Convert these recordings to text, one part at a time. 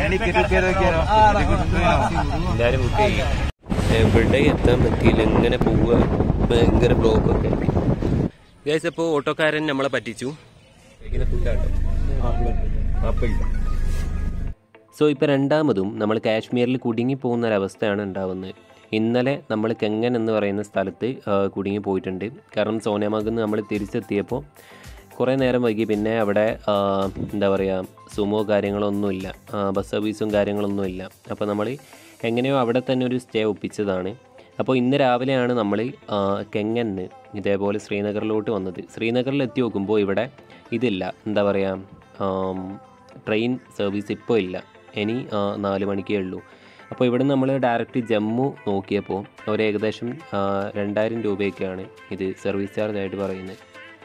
എല്ലാവരും ബുക്ക് ചെയ്യും എവിടെ എത്താൻ പറ്റിയില്ല എങ്ങനെ പോവുക ഭയങ്കര ബ്ലോക്കൊക്കെ ഗൈസ് അപ്പോൾ ഓട്ടോക്കാരൻ നമ്മളെ പറ്റിച്ചു സോ ഇപ്പോൾ രണ്ടാമതും നമ്മൾ കാശ്മീരിൽ കുടുങ്ങി പോകുന്ന ഒരവസ്ഥയാണ് ഉണ്ടാവുന്നത് ഇന്നലെ നമ്മൾ കെങ്ങൻ എന്ന് പറയുന്ന സ്ഥലത്ത് ആ, കുടുങ്ങി പോയിട്ടുണ്ട് കാരണം സോനിയാമാർഗിൽ നിന്ന് നമ്മൾ തിരിച്ചെത്തിയപ്പോൾ കുറേ നേരം വൈകി പിന്നെ അവിടെ ആ, എന്താ പറയുക സുമോ കാര്യങ്ങളൊന്നുമില്ല ആ, ബസ് സർവീസും കാര്യങ്ങളൊന്നുമില്ല അപ്പോൾ നമ്മൾ എങ്ങനെയോ അവിടെ തന്നെ ഒരു സ്റ്റേ ഒപ്പിച്ചതാണ് അപ്പോൾ ഇന്ന് രാവിലെയാണ് നമ്മൾ കെങ്ങന്ന് ഇതേപോലെ ശ്രീനഗറിലോട്ട് വന്നത് ശ്രീനഗറിൽ എത്തി നോക്കുമ്പോൾ ഇവിടെ ഇതില്ല എന്താ പറയുക ട്രെയിൻ സർവീസ് ഇപ്പോൾ ഇല്ല ഇനി ആ, നാല് മണിക്കേ ഉള്ളൂ അപ്പോൾ ഇവിടെ നമ്മൾ ഡയറക്റ്റ് ജമ്മു നോക്കിയപ്പോൾ ഒരു ഏകദേശം ആ, രണ്ടായിരം രൂപയൊക്കെയാണ് ഇത് സർവീസ് ചാർജ് ആയിട്ട് പറയുന്നത്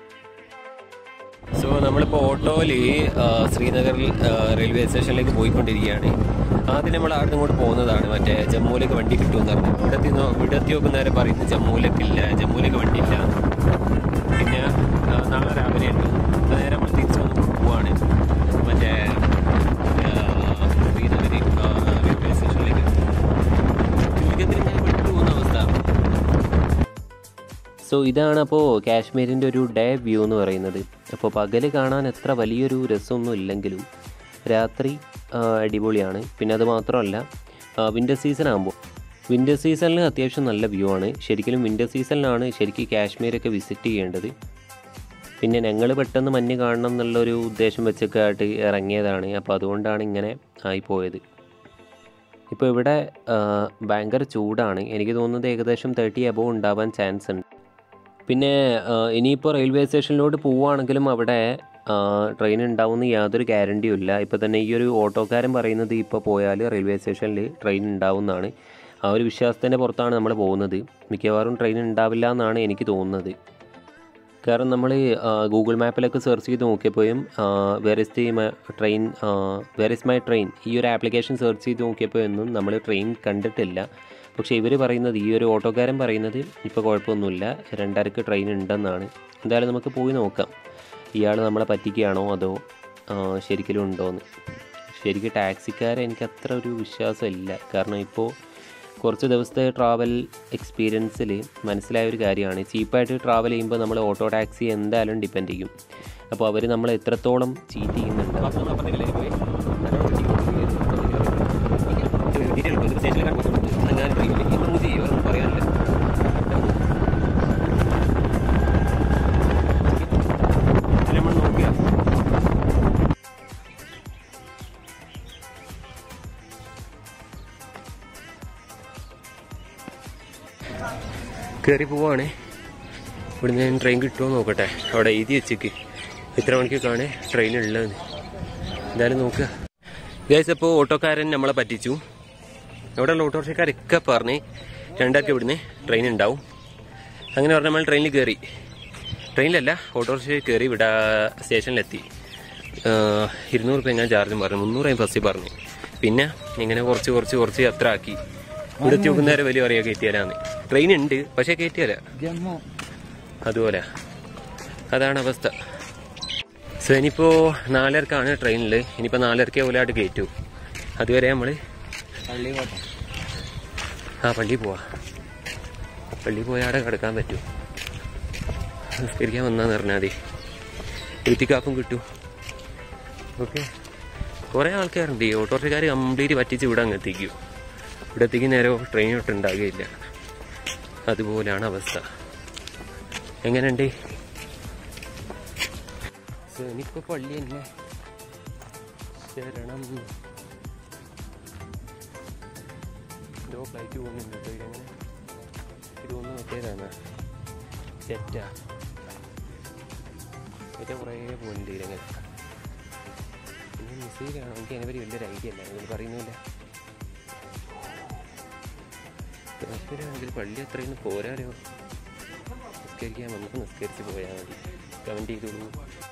സോ നമ്മളിപ്പോൾ ഓട്ടോയിൽ ശ്രീനഗറിൽ ആ, റെയിൽവേ സ്റ്റേഷനിലേക്ക് പോയിക്കൊണ്ടിരിക്കുകയാണ് ആദ്യം നമ്മൾ അവിടെ ഇങ്ങോട്ട് പോകുന്നതാണ് മറ്റേ ജമ്മുവിലേക്ക് വണ്ടി കിട്ടുമെന്ന് പറഞ്ഞു ഇവിടെ എത്തി നോ- ഇവിടെ എത്തി നോക്കുന്നവരെ പറയുന്നത് ജമ്മുവിലേക്കില്ല ജമ്മുവിലേക്ക് വണ്ടി ഇല്ല പിന്നെ ആ, നാളെ രാവിലെ ഉണ്ട് അപ്പോൾ നേരെ നമ്മൾ തിരിച്ചു വന്ന് പോവാണ് മറ്റേ ആ, ശ്രീനഗർ ആ, റെയിൽവേ സ്റ്റേഷനിലേക്ക് ചുരുക്കത്തിൽ ഞാൻ വിട്ടു പോകുന്ന അവസ്ഥ സോ ഇതാണ് അപ്പോൾ കാശ്മീരിൻ്റെ ഒരു ഡേ വ്യൂ എന്ന് പറയുന്നത് അപ്പോൾ പകൽ കാണാൻ എത്ര വലിയൊരു രസമൊന്നും ഇല്ലെങ്കിലും രാത്രി ആ, അടിപൊളിയാണ് പിന്നെ അത് മാത്രമല്ല വിൻ്റർ സീസൺ ആകുമ്പോൾ വിൻ്റർ സീസണിൽ അത്യാവശ്യം നല്ല വ്യൂ ആണ് ശരിക്കും വിൻ്റർ സീസണിലാണ് ശരിക്കും കാശ്മീരൊക്കെ വിസിറ്റ് ചെയ്യേണ്ടത് പിന്നെ ഞങ്ങൾ പെട്ടെന്ന് മഞ്ഞ് കാണണം എന്നുള്ളൊരു ഉദ്ദേശം വെച്ചൊക്കെ ആയിട്ട് ഇറങ്ങിയതാണ് അപ്പോൾ അതുകൊണ്ടാണ് ഇങ്ങനെ ആയിപ്പോയത് ഇപ്പോൾ ഇവിടെ ആ, ഭയങ്കര ചൂടാണ് എനിക്ക് തോന്നുന്നത് ഏകദേശം തേർട്ടി അബോവ് ഉണ്ടാവാൻ ചാൻസ് ഉണ്ട് പിന്നെ ആ, ഇനിയിപ്പോൾ റെയിൽവേ സ്റ്റേഷനിലോട്ട് പോവുകയാണെങ്കിലും അവിടെ ട്രെയിൻ ഉണ്ടാവുമെന്ന് യാതൊരു ഗ്യാരണ്ടിയും ഇല്ല ഇപ്പോൾ തന്നെ ഈ ഒരു ഓട്ടോക്കാരൻ പറയുന്നത് ഇപ്പോൾ പോയാൽ റെയിൽവേ സ്റ്റേഷനിൽ ട്രെയിൻ ഉണ്ടാവുമെന്നാണ് ആ ഒരു വിശ്വാസത്തിൻ്റെ പുറത്താണ് നമ്മൾ പോകുന്നത് മിക്കവാറും ട്രെയിൻ ഉണ്ടാവില്ല എന്നാണ് എനിക്ക് തോന്നുന്നത് കാരണം നമ്മൾ ഗൂഗിൾ മാപ്പിലൊക്കെ സെർച്ച് ചെയ്ത് നോക്കിയപ്പോഴും where is the train where is my train ഈ ഒരു ആപ്ലിക്കേഷൻ സെർച്ച് ചെയ്ത് നോക്കിയപ്പോഴൊന്നും നമ്മൾ ട്രെയിൻ കണ്ടിട്ടില്ല പക്ഷേ ഇവർ പറയുന്നത് ഈ ഒരു ഓട്ടോക്കാരൻ പറയുന്നത് ഇപ്പോൾ കുഴപ്പമൊന്നുമില്ല രണ്ടരക്ക് ട്രെയിൻ ഉണ്ടെന്നാണ് എന്തായാലും നമുക്ക് പോയി നോക്കാം ഇയാൾ നമ്മളെ പറ്റിക്കുകയാണോ അതോ ആ, ശരിക്കും ഉണ്ടോയെന്ന് ശരിക്കും ടാക്സിക്കാരെ എനിക്ക് അത്ര ഒരു വിശ്വാസമില്ല കാരണം ഇപ്പോൾ കുറച്ച് ദിവസത്തെ ട്രാവൽ എക്സ്പീരിയൻസിൽ മനസ്സിലായ ഒരു കാര്യമാണ് ചീപ്പായിട്ട് ട്രാവൽ ചെയ്യുമ്പോൾ നമ്മൾ ഓട്ടോ ടാക്സി എന്തായാലും ഡിപ്പെൻഡ് ചെയ്യും അപ്പോൾ അവർ നമ്മളെ എത്രത്തോളം ചീറ്റ് ചെയ്യുന്നുണ്ട് പറയാനില്ല നമ്മൾ നോക്കിയാൽ കയറി പോവാണ് ഇവിടുന്ന് ഞാൻ ട്രെയിൻ കിട്ടുമോ നോക്കട്ടെ അവിടെ എഴുതി വെച്ചേക്ക് എത്ര മണിക്കൊക്കെയാണ് ട്രെയിൻ ഉള്ളത് എന്തായാലും നോക്കുക ഗൈസ് അപ്പോൾ ഓട്ടോക്കാരൻ നമ്മളെ പറ്റിച്ചു ഇവിടെയുള്ള ഓട്ടോറിക്ഷക്കാരൊക്കെ പറഞ്ഞ് രണ്ടാക്കി ഇവിടുന്ന് ട്രെയിൻ ഉണ്ടാവും അങ്ങനെ പറഞ്ഞാൽ നമ്മൾ ട്രെയിനിൽ കയറി ട്രെയിനിലല്ല ഓട്ടോറിക്ഷയിൽ കയറി ഇവിടെ സ്റ്റേഷനിലെത്തി ആഹ് ഇരുന്നൂറ് രൂപ ഞാൻ ചാർജും പറഞ്ഞു മുന്നൂറ് ഞാൻ ബസ്സിൽ പറഞ്ഞു പിന്നെ ഇങ്ങനെ കുറച്ച് കുറച്ച് കുറച്ച് യാത്ര ആക്കി ഇവിടെ എത്തി നോക്കുന്നേരം വലിയ പറയാ കയറ്റിയാലാന്ന് ട്രെയിൻ ഉണ്ട് പക്ഷേ കയറ്റിയാല ജമ്മു അതുപോലെ അതാണ് അവസ്ഥ സോ ഇനിയിപ്പോൾ നാലരക്കാണ് ട്രെയിനിൽ ഇനിയിപ്പോൾ നാലരക്കേ പോലായിട്ട് കയറ്റൂ അതുവരെ നമ്മൾ പള്ളിക്കോട്ട ആ പള്ളി പോവാ പള്ളി പോയാൽ അവിടെ കിടക്കാൻ പറ്റും നിസ്കരിക്കാൻ വന്നാന്ന് പറഞ്ഞാൽ മതി എത്തിക്കാപ്പും കിട്ടും ഓക്കെ കുറേ ആൾക്കാരുണ്ട് ഈ ഓട്ടോറിക്ഷക്കാർ കംപ്ലീറ്റ് പറ്റിച്ച് ഇവിടെ അങ്ങ് എത്തിക്കും ഇവിടെ എത്തിക്കുന്ന നേരം ട്രെയിൻ ഒട്ടും ഉണ്ടാകുകയില്ല അതുപോലെയാണ് അവസ്ഥ എങ്ങനെയുണ്ട് ഇനിയിപ്പോൾ പള്ളി തന്നെ ശരണം എന്തോ ഫ്ലൈറ്റ് പോകുന്നുണ്ട് കേട്ടോ ഇതെങ്ങനെ ഇതൊന്നും മറ്റേതാണ് സെറ്റാ ഏറ്റവും കുറേ പോകുന്നുണ്ട് ഇതങ്ങനെ പിന്നെ മിസൈലാണ് എനിക്ക് അതിനെപ്പറ്റി വലിയൊരു ഐഡിയ അല്ല നിങ്ങൾ പറയുന്നില്ല കാശ്മീരാണെങ്കിൽ പള്ളി അത്രയൊന്നും പോരാലോ നിസ്കരിക്കാൻ വന്നിട്ട് നിസ്കരിച്ച് പോയാൽ മതി കമൻറ്റ് ചെയ്തോളൂ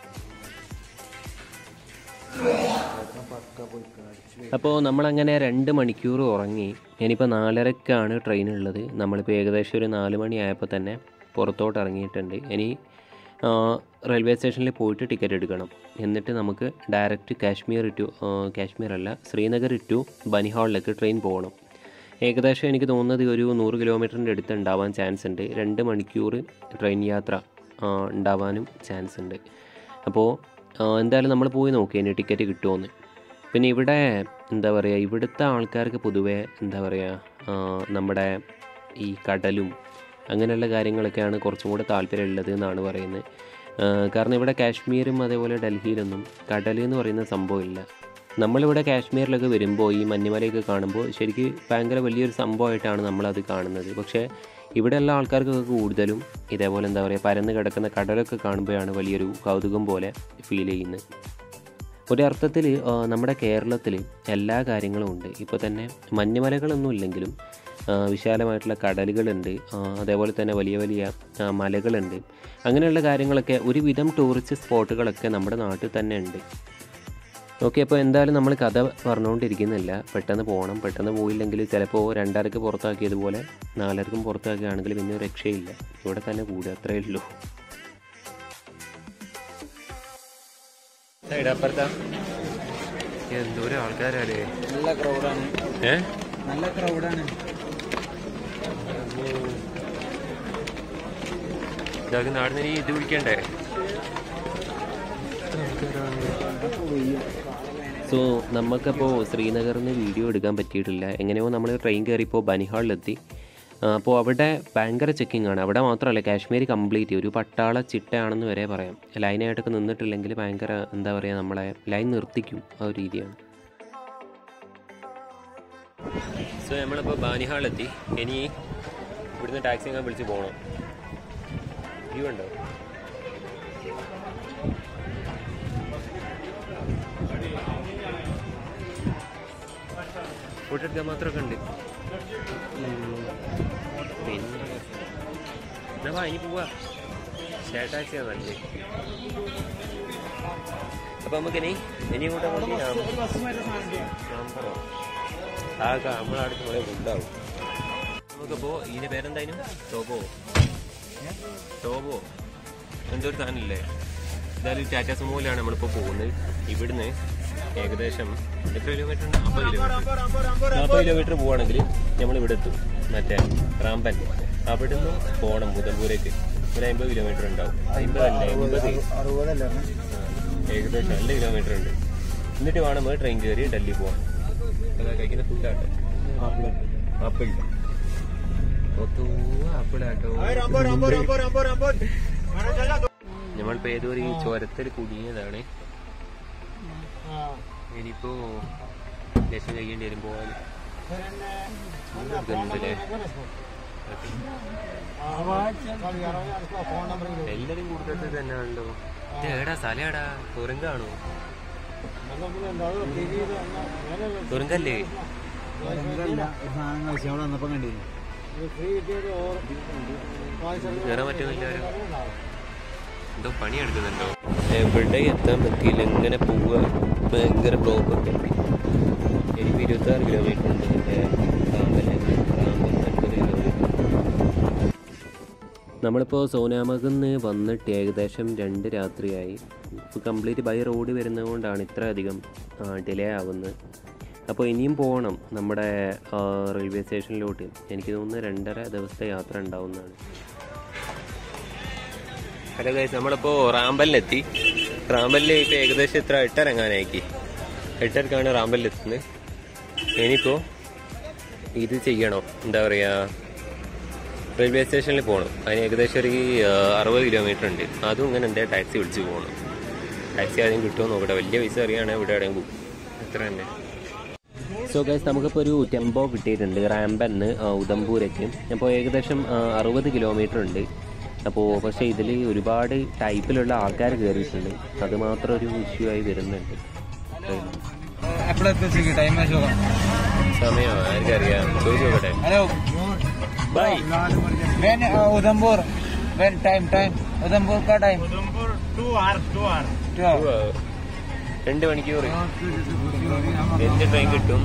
അപ്പോൾ നമ്മളങ്ങനെ രണ്ട് മണിക്കൂർ ഉറങ്ങി ഇനിയിപ്പോൾ നാലരക്കാണ് ട്രെയിൻ ഉള്ളത് നമ്മളിപ്പോൾ ഏകദേശം ഒരു നാല് മണിയായപ്പോൾ തന്നെ പുറത്തോട്ട് ഇറങ്ങിയിട്ടുണ്ട് ഇനി ആ, റെയിൽവേ സ്റ്റേഷനിൽ പോയിട്ട് ടിക്കറ്റ് എടുക്കണം എന്നിട്ട് നമുക്ക് ഡയറക്റ്റ് കാശ്മീർ ടു കാശ്മീർ അല്ല ശ്രീനഗർ ടു ബനിഹാളിലേക്ക് ട്രെയിൻ പോകണം ഏകദേശം എനിക്ക് തോന്നുന്നത് ഒരു നൂറ് കിലോമീറ്ററിൻ്റെ അടുത്ത് ഉണ്ടാവാൻ ചാൻസ് ഉണ്ട് രണ്ട് മണിക്കൂർ ട്രെയിൻ യാത്ര ആ, ഉണ്ടാവാനും ചാൻസ് ഉണ്ട് അപ്പോൾ ആ, എന്തായാലും നമ്മൾ പോയി നോക്കി ഇനി ടിക്കറ്റ് കിട്ടുമോയെന്ന് പിന്നെ ഇവിടെ എന്താ പറയുക ഇവിടുത്തെ ആൾക്കാർക്ക് പൊതുവേ എന്താ പറയുക നമ്മുടെ ഈ കടലും അങ്ങനെയുള്ള കാര്യങ്ങളൊക്കെയാണ് കുറച്ചും കൂടെ താല്പര്യമുള്ളത് എന്നാണ് പറയുന്നത് ആ, കാരണം ഇവിടെ കാശ്മീരും അതേപോലെ ഡൽഹിയിലൊന്നും കടൽ എന്ന് പറയുന്ന സംഭവമില്ല നമ്മളിവിടെ കാശ്മീരിലൊക്കെ വരുമ്പോൾ ഈ മഞ്ഞുമലയൊക്കെ കാണുമ്പോൾ ശരിക്ക് ഭയങ്കര വലിയൊരു സംഭവമായിട്ടാണ് നമ്മളത് കാണുന്നത് പക്ഷേ ഇവിടെയുള്ള ആൾക്കാർക്കൊക്കെ കൂടുതലും ഇതേപോലെ എന്താ പറയുക പരന്ന് കിടക്കുന്ന കടലൊക്കെ കാണുമ്പോഴാണ് വലിയൊരു കൗതുകം പോലെ ഫീൽ ചെയ്യുന്നത് ഒരർത്ഥത്തിൽ നമ്മുടെ കേരളത്തിൽ എല്ലാ കാര്യങ്ങളും ഉണ്ട് ഇപ്പോൾ തന്നെ മഞ്ഞുമലകളൊന്നും ഇല്ലെങ്കിലും ആ, വിശാലമായിട്ടുള്ള കടലുകളുണ്ട് ആ, അതേപോലെ തന്നെ വലിയ വലിയ ആ, മലകളുണ്ട് അങ്ങനെയുള്ള കാര്യങ്ങളൊക്കെ ഒരുവിധം ടൂറിസ്റ്റ് സ്പോട്ടുകളൊക്കെ നമ്മുടെ നാട്ടിൽ തന്നെ ഉണ്ട് ഓക്കെ അപ്പോൾ എന്തായാലും നമ്മൾ കഥ പറഞ്ഞുകൊണ്ടിരിക്കുന്നില്ല പെട്ടെന്ന് പോകണം പെട്ടെന്ന് പോയില്ലെങ്കിൽ ചിലപ്പോൾ രണ്ടരക്ക് പുറത്താക്കിയതുപോലെ നാലരക്കും പുറത്താക്കുകയാണെങ്കിൽ പിന്നെ ഒരു രക്ഷയില്ല ഇവിടെ തന്നെ കൂടുക അത്രയേ ഉള്ളൂ എന്തോരം ആൾക്കാരല്ലേ നല്ല ക്രൗഡാണ് ഏ നല്ല ക്രൗഡാണ് ഇതാക്കി നാടിന് ഇനി ഇത് വിളിക്കണ്ടേ സോ നമുക്കപ്പോൾ ശ്രീനഗറിൽ നിന്ന് വീഡിയോ എടുക്കാൻ പറ്റിയിട്ടില്ല എങ്ങനെയോ നമ്മൾ ട്രെയിൻ കയറിയപ്പോൾ ബനിഹാളിലെത്തി അപ്പോൾ അവിടെ ഭയങ്കര ചെക്കിംഗ് ആണ് അവിടെ മാത്രമല്ല കാശ്മീർ കംപ്ലീറ്റ് ഒരു പട്ടാള ചിട്ടയാണെന്ന് വരെ പറയാം ലൈനായിട്ടൊക്കെ നിന്നിട്ടില്ലെങ്കിൽ ഭയങ്കര എന്താ പറയുക നമ്മളെ ലൈൻ നിർത്തിക്കും ആ ഒരു രീതിയാണ് സോ നമ്മളിപ്പോൾ ബാനിഹാളെത്തി ഇനി ഇവിടുന്ന് ടാക്സി ഞാൻ വിളിച്ച് പോകണം വ്യൂ ഉണ്ടോ ഫോട്ടോ എടുക്കാൻ മാത്രമൊക്കെ ഉണ്ട് ഉം. പിന്നെ എന്നാ വാ ഇനി പോവാ ഷെയർ ടാക്സിയാ നല്ലത് അപ്പൊ നമുക്ക് ഇനി ഇനി ഇങ്ങോട്ട് ആ നമ്മളടുത്ത് കുറെ ഉണ്ടാവും നമുക്കിപ്പോ ഇതിന്റെ പേരെന്തായാലും ടോബോ ടോബോ എന്തോ ഒരു സാധനമില്ലേ എന്തായാലും ടാറ്റ സുമോയിലാണ് നമ്മളിപ്പോൾ പോകുന്നത് ഇവിടുന്ന് ഏകദേശം എത്ര കിലോമീറ്റർ ഉണ്ട് അമ്പത് കിലോമീറ്റർ നാൽപ്പത് കിലോമീറ്റർ പോവാണെങ്കിൽ നമ്മൾ ഇവിടെ എത്തും മറ്റേ റാമ്പൻ അവിടുന്ന് പോകണം മുതമ്പൂരേക്ക് ഒരു അമ്പത് കിലോമീറ്റർ ഉണ്ടാവും അമ്പതല്ല എൺപത് അറുപതല്ലേ ആ, ഏകദേശം രണ്ട് കിലോമീറ്റർ ഉണ്ട് എന്നിട്ട് വേണം നമ്മൾ ട്രെയിൻ കയറി ഡൽഹി പോകാൻ അതാ കഴിക്കുന്ന ഫുഡാട്ടോ ആപ്പിൾ ആപ്പിളാട്ടോ നമ്മളിപ്പോ ഏതോ ഒരു ചോരത്തിൽ കുടുങ്ങിയതാണ് ഇനിയിപ്പോ ലക്ഷം കഴിയേണ്ടി വരും പോവാൻ ചൂടെടുക്കുന്നുണ്ടല്ലേ എല്ലാരും കൂടുതൽ തന്നെയാണല്ലോ ഇത് ഏടാ സ്ഥലം ഏടാ തുരങ്കാണോ തുരങ്കല്ലേ അവിടെ വന്നപ്പോ കണ്ടിരുന്നു കയറാൻ പറ്റുന്നില്ല എന്തോ പണിയെടുക്കുന്നുണ്ടോ എവിടെ എത്താൻ പറ്റിയില്ല എങ്ങനെ പോവുക ഭയങ്കര ബ്ലോക്ക് ഒക്കെ എനിക്ക് ഇരുപത്തി ആറ് കിലോമീറ്റർ ഉണ്ട് എൻ്റെ റാമ്പല്ലേ റാമ്പ് അൻപത് കിലോമീറ്റർ നമ്മളിപ്പോൾ സോനാമർഗിന്ന് വന്നിട്ട് ഏകദേശം രണ്ട് രാത്രിയായി ഇപ്പോൾ കംപ്ലീറ്റ് ബൈ റോഡ് വരുന്നതുകൊണ്ടാണ് ഇത്ര അധികം ഡിലേ ആവുന്നത് അപ്പോൾ ഇനിയും പോകണം നമ്മുടെ ആ, റെയിൽവേ സ്റ്റേഷനിലോട്ട് എനിക്ക് തോന്നുന്നു രണ്ടര ദിവസത്തെ യാത്ര ഉണ്ടാവുന്നതാണ് ഹലോ ഗൈസ് നമ്മളിപ്പോൾ റാമ്പലിലെത്തി റാമ്പലിൽ ഇപ്പോൾ ഏകദേശം ഇത്ര എട്ടിറങ്ങാനായിക്ക് എട്ടരക്കാണ് റാമ്പലിലെത്തുന്നത് ഇനിയിപ്പോൾ ഇത് ചെയ്യണം എന്താ പറയുക റെയിൽവേ സ്റ്റേഷനിൽ പോകണം അതിന് ഏകദേശം ഒരു ആ, അറുപത് കിലോമീറ്റർ ഉണ്ട് അതും ഇങ്ങനെ എന്താ ടാക്സി വിളിച്ച് പോകണം ടാക്സി ആദ്യം കിട്ടുമോ നോക്കട്ടെ വലിയ പൈസ അറിയുകയാണെങ്കിൽ ഇവിടെ എവിടെയും പോകും അത്ര തന്നെ സോ ഗൈസ് നമുക്കിപ്പോൾ ഒരു ടെമ്പോ കിട്ടിയിട്ടുണ്ട് റാമ്പന്ന് ഉദംപൂരേക്ക് അപ്പോൾ ഏകദേശം ആ, അറുപത് കിലോമീറ്റർ ഉണ്ട് അപ്പോൾ പക്ഷേ ഇതിൽ ഒരുപാട് ടൈപ്പിലുള്ള ആൾക്കാർ കയറിയിട്ടുണ്ട് അത് മാത്രം ഒരു ഇഷ്യൂ ആയി വരുന്നുണ്ട് എപ്പോഴെത്തി ടൈം നോക്കാം സമയം ആർക്കറിയാം ചോദിച്ചു നോക്കട്ടെ hello bye when Udhampur when time time Udhampur का टाइम टू രണ്ട് മണിക്കൂർ എന്ത് ട്രെയിൻ കിട്ടും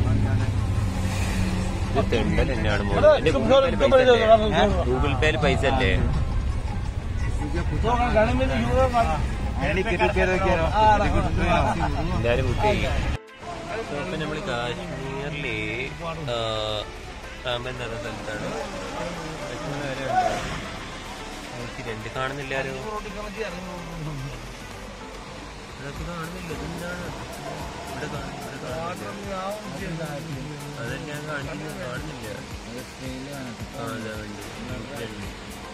ഇത് തെണ്ടൽ തന്നെയാണ് മോള്. എന്റെ ഗൂഗിൾ പേയിൽ പൈസ അല്ലേ? ഗൂഗിൾ പേയിൽ പൈസ അല്ലേ ടിക്കറ്റ് ബുക്ക് ചെയ്ത് നോക്കിയാലോ എല്ലാവരും ബുക്ക് ചെയ്യും അപ്പം നമ്മൾ കാശ്മീരിൽ റാമ്പൻ എന്ന് പറഞ്ഞ സ്ഥലത്താണ് കാശ്മീർ വരെ ഉണ്ടോ? നോക്കി രണ്ട് കാണുന്നില്ലാരോ ഇതൊക്കെ കാണുന്നില്ല ഇതെന്താണ് ഇവിടെ കാണുന്നു ഇവിടെ കാണുന്നില്ല അതെല്ലാം ഞാൻ കാണിക്കുന്നത് കാണുന്നില്ല ആ അതാ ഉണ്ട്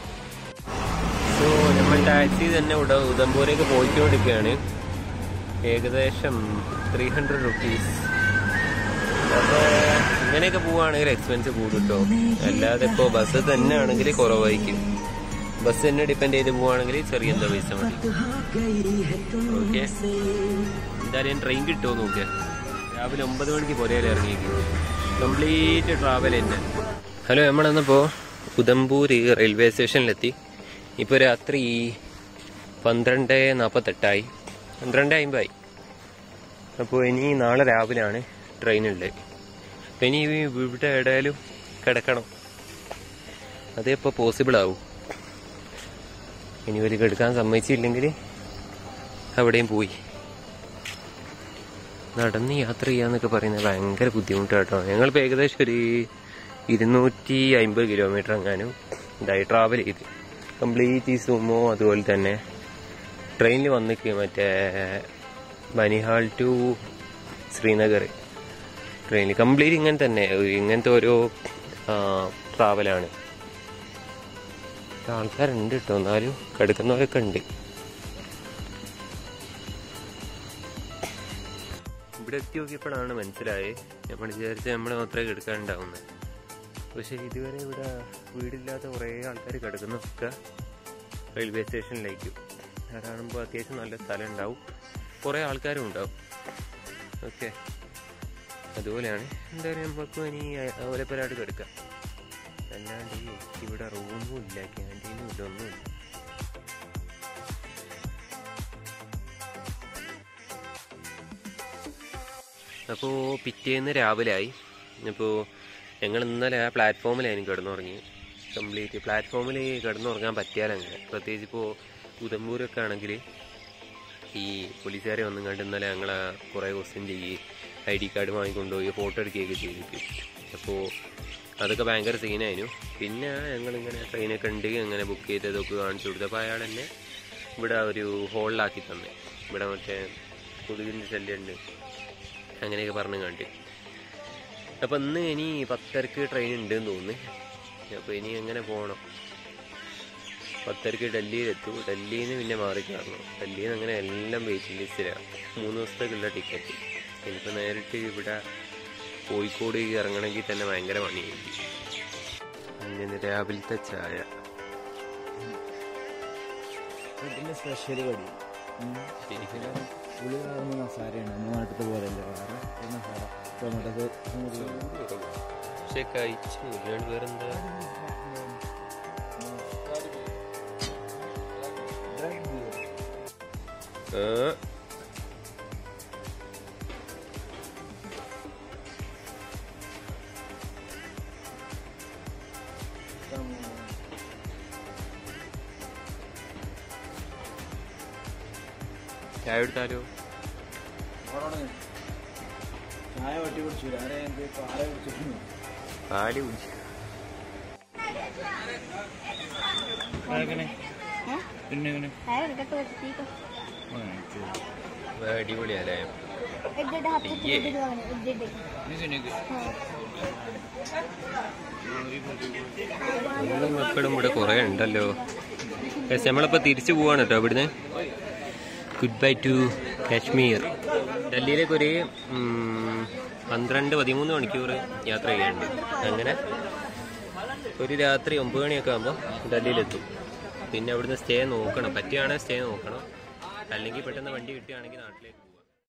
സോ നമ്മൾ ടാക്സി തന്നെ ഉട ഉദംപൂരേക്ക് പോയിക്കൊണ്ടിരിക്കുകയാണ് ഏകദേശം ത്രീ ഹൺഡ്രഡ് റുപ്പീസ് അപ്പോൾ ഇങ്ങനെയൊക്കെ പോവുകയാണെങ്കിൽ എക്സ്പെൻസ് കൂടും കേട്ടോ അല്ലാതെ ഇപ്പോൾ ബസ് തന്നെ ആണെങ്കിൽ കുറവായിരിക്കും ബസ് തന്നെ ഡിപ്പെൻഡ് ചെയ്ത് പോവുകയാണെങ്കിൽ ചെറിയ എന്താ പൈസ മതി ഓക്കെ എന്തായാലും ഞാൻ ട്രെയിൻ കിട്ടുമോ നോക്കിയ രാവിലെ ഒമ്പത് മണിക്ക് പുരയിൽ ഇറങ്ങിയിരിക്കും കംപ്ലീറ്റ് ട്രാവൽ തന്നെ ഹലോ നമ്മളെന്നപ്പോൾ ഉദംപൂർ റെയിൽവേ സ്റ്റേഷനിലെത്തി ഇപ്പോൾ രാത്രി പന്ത്രണ്ട് നാൽപ്പത്തെട്ടായി പന്ത്രണ്ട് അമ്പതായി അപ്പോൾ ഇനി നാളെ രാവിലെയാണ് ട്രെയിനുള്ളത് അപ്പം ഇനി ഇവിടെ എവിടെയാലും കിടക്കണം അതേ ഇപ്പോൾ പോസിബിൾ ആവും ഇനി ഒരു കിടക്കാൻ സമ്മതിച്ചില്ലെങ്കിൽ അവിടെയും പോയി നടന്ന് യാത്ര ചെയ്യാന്നൊക്കെ പറയുന്നത് ഭയങ്കര ബുദ്ധിമുട്ടാട്ടോ ഞങ്ങളിപ്പോൾ ഏകദേശം ഒരു ഇരുന്നൂറ്റി അമ്പത് കിലോമീറ്റർ എങ്ങാനും ഇതായി ട്രാവൽ ചെയ്ത് കംപ്ലീറ്റ് ഈ സുമോ അതുപോലെ തന്നെ ട്രെയിനിൽ വന്നിക്ക് മറ്റേ ബനിഹാൾ ടു ശ്രീനഗർ ട്രെയിനിൽ കംപ്ലീറ്റ് ഇങ്ങനെ തന്നെ ഇങ്ങനത്തെ ഓരോ ട്രാവലാണ് ആൾക്കാരുണ്ട് കേട്ടോ എന്നാലും കിടക്കുന്നവരൊക്കെ ഉണ്ട് ഇവിടെ എത്തി നോക്കിയപ്പോഴാണ് മനസ്സിലായത് നമ്മൾ വിചാരിച്ച നമ്മൾ മാത്രമേ കിടക്കാനുണ്ടാവുന്നത് പക്ഷെ ഇതുവരെ ഇവിടെ വീടില്ലാത്ത കുറേ ആൾക്കാർ കിടക്കുന്നൊക്കെ റെയിൽവേ സ്റ്റേഷനിലേക്കും അതാകുമ്പോൾ അത്യാവശ്യം നല്ല സ്ഥലം ഉണ്ടാവും കുറേ ആൾക്കാരും ഉണ്ടാവും ഓക്കെ അതുപോലെയാണ് എന്തായാലും നമുക്കും ഇനി ഓലപ്പരാട് കിടക്കാം അല്ലാണ്ട് ഈ ഇവിടെ റൂമും ഇല്ല ക്യാൻറ്റീനും ഇല്ല ഒന്നുമില്ല അപ്പോൾ പിറ്റേന്ന് രാവിലെ ആയി അപ്പോൾ ഞങ്ങൾ ഇന്നലെ ആ പ്ലാറ്റ്ഫോമിലായിരുന്നു കിടന്നുറങ്ങി കംപ്ലീറ്റ് പ്ലാറ്റ്ഫോമിൽ കിടന്നുറങ്ങാൻ പറ്റിയാലങ്ങനെ പ്രത്യേകിച്ച് ഇപ്പോൾ ഉദംപൂരൊക്കെ ആണെങ്കിൽ ഈ പോലീസുകാരെ വന്നും കണ്ട് ഇന്നലെ ഞങ്ങളെ കുറേ ക്വസ്റ്റ്യൻ ചെയ്യും ഐ ഡി കാർഡ് വാങ്ങിക്കൊണ്ടുപോയി ഫോട്ടോ എടുക്കുകയൊക്കെ ചെയ്തിട്ട് അപ്പോൾ അതൊക്കെ ഭയങ്കര സീനായിരുന്നു പിന്നെ ഞങ്ങളിങ്ങനെ ട്രെയിനൊക്കെ ഉണ്ട് അങ്ങനെ ബുക്ക് ചെയ്തതൊക്കെ കാണിച്ചു കൊടുത്തപ്പോൾ അയാൾ എന്നെ ഇവിടെ ഒരു ഹോളിലാക്കി തന്നെ ഇവിടെ മറ്റേ കൊതുകിൻ്റെ ശല്യമുണ്ട് അങ്ങനെയൊക്കെ പറഞ്ഞു കണ്ട് അപ്പം ഇന്ന് ഇനി പത്തരക്ക് ട്രെയിൻ ഉണ്ടെന്ന് തോന്നുന്നു അപ്പോൾ ഇനി എങ്ങനെ പോകണം പത്തരക്ക് ഡൽഹിയിലെത്തു ഡൽഹിയിൽ നിന്ന് പിന്നെ മാറി കയറണം ഡൽഹിയിൽ നിന്ന് അങ്ങനെ എല്ലാം വെയിറ്റിംഗ് ലിസ്റ്റിലാണ് മൂന്ന് ദിവസത്തേക്കുള്ള ടിക്കറ്റ് ഇനിയിപ്പോൾ നേരിട്ട് ഇവിടെ കോഴിക്കോട് ഇറങ്ങണമെങ്കിൽ തന്നെ ഭയങ്കര പണിയായിരിക്കും അങ്ങനെ രാവിലത്തെ ചായ ഇതിന്റെ സ്പെഷ്യൽ കടി പുളി കാർന്ന മസാലയാണ് നമ്മുടെ നാട്ടിലത്തെ പോലെയല്ല വേറെ ഒരു മസാല ടൊമാറ്റോ പക്ഷെ കഴിച്ചു ഇല്ലാണ്ട് വേറെന്താ ആ ചായ എടുത്താലോ ചായ വട്ടി കുടിച്ചു ആരെ പാല കുടിച്ചിട്ടുണ്ട് പാല് കുടിച്ചു പിന്നെ ഇങ്ങനെ है इनका तो ठीक है അടിപൊളിയല്ലേ एक डेढ़ हफ्ते ये। से वीडियो बने एक डेढ़ हाँ നമ്മളും മക്കളും ഇവിടെ കുറേ ഉണ്ടല്ലോ Yes, നമ്മളിപ്പോൾ തിരിച്ചു പോവാണ് കേട്ടോ ഇവിടുന്ന് ഗുഡ് ബൈ ടു കാശ്മീർ ഡൽഹിയിലേക്ക് ഒരു ഉം, പന്ത്രണ്ട് പതിമൂന്ന് മണിക്കൂർ യാത്ര ചെയ്യാനുണ്ട് അങ്ങനെ ഒരു രാത്രി ഒമ്പത് മണിയൊക്കെ ആകുമ്പോൾ ഡൽഹിയിലെത്തും പിന്നെ അവിടുന്ന് സ്റ്റേ നോക്കണം പറ്റുകയാണെങ്കിൽ സ്റ്റേ നോക്കണം അല്ലെങ്കിൽ പെട്ടെന്ന് വണ്ടി കിട്ടുകയാണെങ്കിൽ നാട്ടിലേക്ക്